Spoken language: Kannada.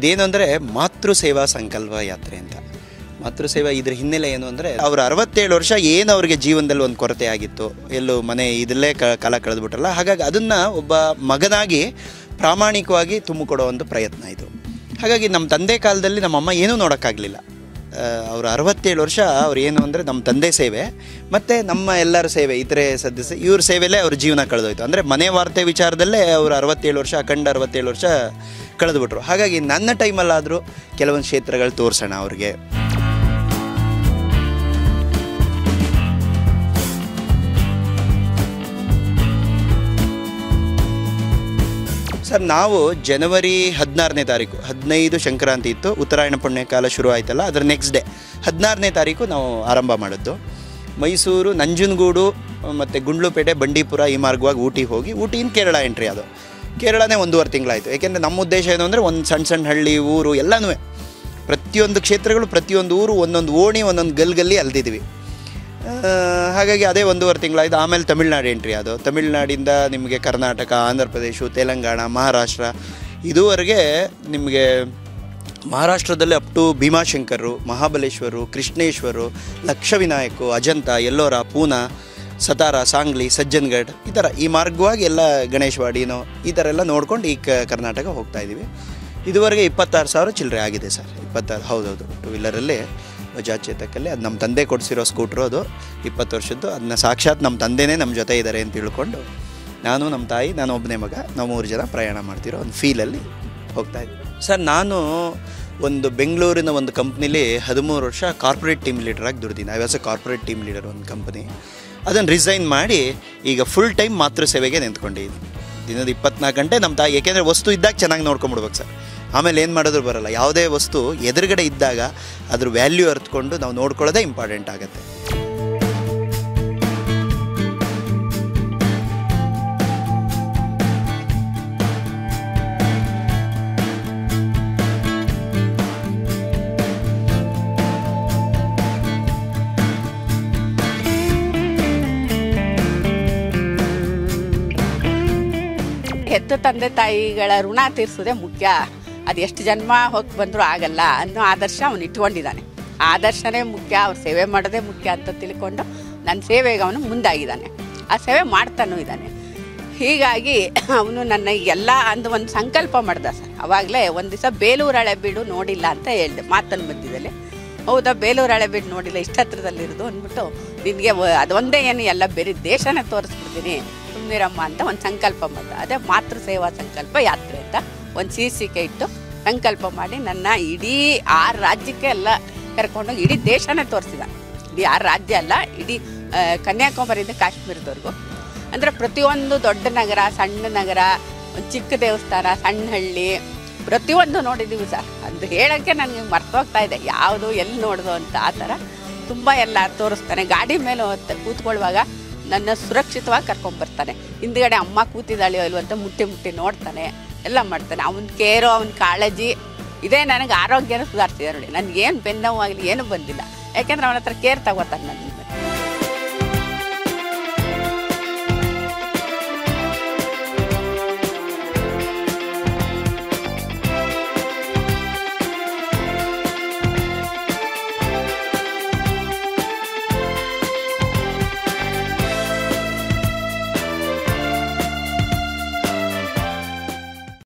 ಇದೇನು ಅಂದರೆ ಮಾತೃ ಸೇವಾ ಸಂಕಲ್ಪ ಯಾತ್ರೆ ಅಂತ ಮಾತೃ ಸೇವಾ ಇದ್ರ ಹಿನ್ನೆಲೆ ಏನು ಅಂದರೆ ಅವ್ರ ಅರವತ್ತೇಳು ವರ್ಷ ಏನು ಅವ್ರಿಗೆ ಜೀವನದಲ್ಲಿ ಒಂದು ಕೊರತೆ ಆಗಿತ್ತು ಎಲ್ಲೋ ಮನೆ ಇದಲ್ಲೇ ಕ ಕಾಲ ಕಳೆದ್ಬಿಟ್ರಲ್ಲ ಹಾಗಾಗಿ ಅದನ್ನು ಒಬ್ಬ ಮಗನಾಗಿ ಪ್ರಾಮಾಣಿಕವಾಗಿ ತುಂಬಿಕೊಡೋ ಒಂದು ಪ್ರಯತ್ನ ಇದು ಹಾಗಾಗಿ ನಮ್ಮ ತಂದೆ ಕಾಲದಲ್ಲಿ ನಮ್ಮಮ್ಮ ಏನೂ ನೋಡೋಕ್ಕಾಗಲಿಲ್ಲ ಅವರು ಅರವತ್ತೇಳು ವರ್ಷ ಅವ್ರು ಏನು ಅಂದರೆ ನಮ್ಮ ತಂದೆ ಸೇವೆ ಮತ್ತು ನಮ್ಮ ಎಲ್ಲರ ಸೇವೆ ಇತರೆ ಸದಸ್ಯ ಇವ್ರ ಸೇವೆಯಲ್ಲೇ ಅವ್ರ ಜೀವನ ಕಳೆದೋಯ್ತು ಅಂದರೆ ಮನೆ ವಾರ್ತೆ ವಿಚಾರದಲ್ಲೇ ಅವರು ಅರವತ್ತೇಳು ವರ್ಷ ಅಖಂಡ ಅರವತ್ತೇಳು ವರ್ಷ ಕಳೆದುಬಿಟ್ರು ಹಾಗಾಗಿ ನನ್ನ ಟೈಮಲ್ಲಾದರೂ ಕೆಲವೊಂದು ಕ್ಷೇತ್ರಗಳು ತೋರಿಸೋಣ ಅವ್ರಿಗೆ ಸರ್ ನಾವು ಜನವರಿ ಹದಿನಾರನೇ ತಾರೀಕು ಹದಿನೈದು ಸಂಕ್ರಾಂತಿ ಇತ್ತು ಉತ್ತರಾಯಣ ಪುಣ್ಯಕಾಲ ಶುರು ಆಯ್ತಲ್ಲ ಅದರ ನೆಕ್ಸ್ಟ್ ಡೇ ಹದಿನಾರನೇ ತಾರೀಕು ನಾವು ಆರಂಭ ಮಾಡಿದ್ದು ಮೈಸೂರು ನಂಜನಗೂಡು ಮತ್ತು ಗುಂಡ್ಲುಪೇಟೆ ಬಂಡೀಪುರ ಈ ಮಾರ್ಗವಾಗಿ ಊಟಿ ಹೋಗಿ ಊಟಿಯಿಂದ ಕೇರಳ ಎಂಟ್ರಿ ಅದು ಕೇರಳನೇ ಒಂದೂವರೆ ತಿಂಗಳಾಯಿತು ಯಾಕೆಂದರೆ ನಮ್ಮ ಉದ್ದೇಶ ಏನು ಅಂದರೆ ಒಂದು ಸಣ್ಣ ಸಣ್ಣ ಹಳ್ಳಿ ಊರು ಎಲ್ಲನೂ ಪ್ರತಿಯೊಂದು ಕ್ಷೇತ್ರಗಳು ಪ್ರತಿಯೊಂದು ಊರು ಒಂದೊಂದು ಓಣಿ ಒಂದೊಂದು ಗಲ್ಗಲ್ಲಿ ಅಲ್ದಿದ್ವಿ ಆ, ಹಾಗಾಗಿ ಅದೇ ಒಂದೂವರೆ ತಿಂಗಳಾಯ್ತು ಆಮೇಲೆ ತಮಿಳ್ನಾಡು ಎಂಟ್ರಿ ಅದು ತಮಿಳ್ನಾಡಿಂದ ನಿಮಗೆ ಕರ್ನಾಟಕ ಆಂಧ್ರ ಪ್ರದೇಶ ತೆಲಂಗಾಣ ಮಹಾರಾಷ್ಟ್ರ ಇದುವರೆಗೆ ನಿಮಗೆ ಮಹಾರಾಷ್ಟ್ರದಲ್ಲಿ ಅಪ್ ಟು ಭೀಮಾಶಂಕರು ಮಹಾಬಲೇಶ್ವರು ಕೃಷ್ಣೇಶ್ವರು ಲಕ್ಷವಿನಾಯಕು ಅಜಂತ ಎಲ್ಲೋರ ಪೂನಾ ಸತಾರ ಸಾಂಗ್ಲಿ ಸಜ್ಜನ್ಗಢ್ ಈ ಥರ ಈ ಮಾರ್ಗವಾಗಿ ಎಲ್ಲ ಗಣೇಶವಾಡಿನೋ ಈ ಥರ ಎಲ್ಲ ನೋಡ್ಕೊಂಡು ಈ ಕ ಕರ್ನಾಟಕ ಹೋಗ್ತಾ ಇದ್ದೀವಿ ಇದುವರೆಗೆ ಇಪ್ಪತ್ತಾರು ಸಾವಿರ ಚಿಲ್ಲರೆ ಆಗಿದೆ ಸರ್ ಇಪ್ಪತ್ತಾರು ಹೌದೌದು ಟೂ ವೀಲರಲ್ಲಿ ಬಜಾಜ್ ಚೇತಕಲ್ಲಿ ಅದು ನಮ್ಮ ತಂದೆ ಕೊಡಿಸಿರೋ ಸ್ಕೂಟ್ರು ಅದು ಇಪ್ಪತ್ತು ವರ್ಷದ್ದು ಅದನ್ನ ಸಾಕ್ಷಾತ್ ನಮ್ಮ ತಂದೆನೇ ನಮ್ಮ ಜೊತೆ ಇದ್ದಾರೆ ಅಂತ ತಿಳ್ಕೊಂಡು ನಾನು ನಮ್ಮ ತಾಯಿ ನಾನು ಒಬ್ಬನೇ ಮಗ ನಾವು ಮೂರು ಜನ ಪ್ರಯಾಣ ಮಾಡ್ತಿರೋ ಒಂದು ಫೀಲಲ್ಲಿ ಹೋಗ್ತಾ ಇದ್ವಿ ಸರ್ ನಾನು ಒಂದು ಬೆಂಗಳೂರಿನ ಒಂದು ಕಂಪ್ನಿಲಿ ಹದಿಮೂರು ವರ್ಷ ಕಾರ್ಪೊರೇಟ್ ಟೀಮ್ ಲೀಡರಾಗಿ ದುಡ್ದಿನಿ I was a corporate team leader ಒಂದು ಕಂಪನಿ ಅದನ್ನು ರಿಸೈನ್ ಮಾಡಿ ಈಗ ಫುಲ್ ಟೈಮ್ ಮಾತೃ ಸೇವೆಗೆ ನಿಂತ್ಕೊಂಡಿದ್ದೀನಿ ದಿನದ ಇಪ್ಪತ್ನಾಲ್ಕು ಗಂಟೆ ನಮ್ಮ ತಾಯಿ ಏಕೆಂದರೆ ವಸ್ತು ಇದ್ದಾಗ ಚೆನ್ನಾಗಿ ನೋಡ್ಕೊಂಬಿಡ್ಬೇಕು ಸರ್ ಆಮೇಲೆ ಏನು ಮಾಡಿದ್ರು ಬರಲ್ಲ ಯಾವುದೇ ವಸ್ತು ಎದುರುಗಡೆ ಇದ್ದಾಗ ಅದ್ರ ವ್ಯಾಲ್ಯೂ ಅರ್ಥಕೊಂಡು ನಾವು ನೋಡ್ಕೊಳ್ಳೋದೇ ಇಂಪಾರ್ಟೆಂಟ್ ಆಗುತ್ತೆ ಹೆತ್ತ ತಂದೆ ತಾಯಿಗಳ ಋಣ ತೀರಿಸೋದೇ ಮುಖ್ಯ ಅದು ಎಷ್ಟು ಜನ್ಮ ಹೋಗಿ ಬಂದರೂ ಆಗಲ್ಲ ಅನ್ನೋ ಆದರ್ಶ ಅವನು ಇಟ್ಕೊಂಡಿದ್ದಾನೆ ಆ ಆದರ್ಶನೇ ಮುಖ್ಯ ಅವ್ರ ಸೇವೆ ಮಾಡೋದೇ ಮುಖ್ಯ ಅಂತ ತಿಳ್ಕೊಂಡು ನನ್ನ ಸೇವೆಗೆ ಅವನು ಮುಂದಾಗಿದ್ದಾನೆ ಆ ಸೇವೆ ಮಾಡ್ತಾನೂ ಇದ್ದಾನೆ ಹೀಗಾಗಿ ಅವನು ನನ್ನ ಎಲ್ಲ ಅಂದು ಒಂದು ಸಂಕಲ್ಪ ಮಾಡ್ದ ಸರ್ ಅವಾಗಲೇ ಒಂದು ದಿವಸ ಬೇಲೂರು ಹಳೆಬೀಡು ನೋಡಿಲ್ಲ ಅಂತ ಹೇಳ್ದೆ ಮಾತನ ಮಧ್ಯದಲ್ಲಿ ಹೌದಾ ಬೇಲೂರು ಹಳೆಬೀಡು ನೋಡಿಲ್ಲ ಇಷ್ಟ ಹತ್ರದಲ್ಲಿರೋದು ಅಂದ್ಬಿಟ್ಟು ನಿನಗೆ ಅದೊಂದೇ ಏನು ಎಲ್ಲ ಬೇರೆ ದೇಶನೇ ತೋರಿಸ್ಬಿಡ್ತೀನಿ ಸುಮ್ಮನಿರಮ್ಮ ಅಂತ ಒಂದು ಸಂಕಲ್ಪ ಮಾಡ್ದ ಅದೇ ಮಾತೃ ಸೇವಾ ಸಂಕಲ್ಪ ಯಾತ್ರೆ ಅಂತ ಒಂದು ಶೀರ್ಷಿಕೆ ಇಟ್ಟು ಸಂಕಲ್ಪ ಮಾಡಿ ನನ್ನ ಇಡೀ ಆರು ರಾಜ್ಯಕ್ಕೆ ಎಲ್ಲ ಕರ್ಕೊಂಡೋಗಿ ಇಡೀ ದೇಶನೇ ತೋರಿಸಿದ ಇಡೀ ಆರು ರಾಜ್ಯ ಅಲ್ಲ ಇಡೀ ಆ, ಕನ್ಯಾಕುಮಾರಿಯಿಂದ ಕಾಶ್ಮೀರದವರೆಗೂ ಅಂದರೆ ಪ್ರತಿಯೊಂದು ದೊಡ್ಡ ನಗರ ಸಣ್ಣ ನಗರ ಒಂದು ಚಿಕ್ಕ ದೇವಸ್ಥಾನ ಸಣ್ಣ ಹಳ್ಳಿ ಪ್ರತಿಯೊಂದು ನೋಡಿದ್ದೀವಿ ಸರ್ ಅದು ಹೇಳೋಕ್ಕೆ ನನಗೆ ಮರ್ತೋಗ್ತಾ ಇದೆ ಯಾವುದು ಎಲ್ಲಿ ನೋಡ್ದು ಅಂತ ಆ ಥರ ತುಂಬ ಎಲ್ಲ ತೋರಿಸ್ತಾನೆ ಗಾಡಿ ಮೇಲೆ ಹೊತ್ತು ಕೂತ್ಕೊಳ್ಳುವಾಗ ನನ್ನ ಸುರಕ್ಷಿತವಾಗಿ ಕರ್ಕೊಂಬರ್ತಾನೆ ಹಿಂದ್ಗಡೆ ಅಮ್ಮ ಕೂತಿದ್ದಾಳೆಯೋ ಇಲ್ವೋ ಅಂತ ಮುಟ್ಟಿ ಮುಟ್ಟಿ ನೋಡ್ತಾನೆ ಎಲ್ಲ ಮಾಡ್ತಾನೆ ಅವನ ಕೇರೋ ಅವನ ಕಾಳಜಿ ಇದೇ ನನಗೆ ಆರೋಗ್ಯನ ಸುಧಾರಿಸಿದೆ ನೋಡಿ ನನಗೇನು ಬೆನ್ನೋವಾಗಲಿ ಏನೂ ಬಂದಿಲ್ಲ ಯಾಕೆಂದ್ರೆ ಅವನ ಹತ್ರ ಕೇರ್ ತಗೋತಾನೆ ನನ್ನ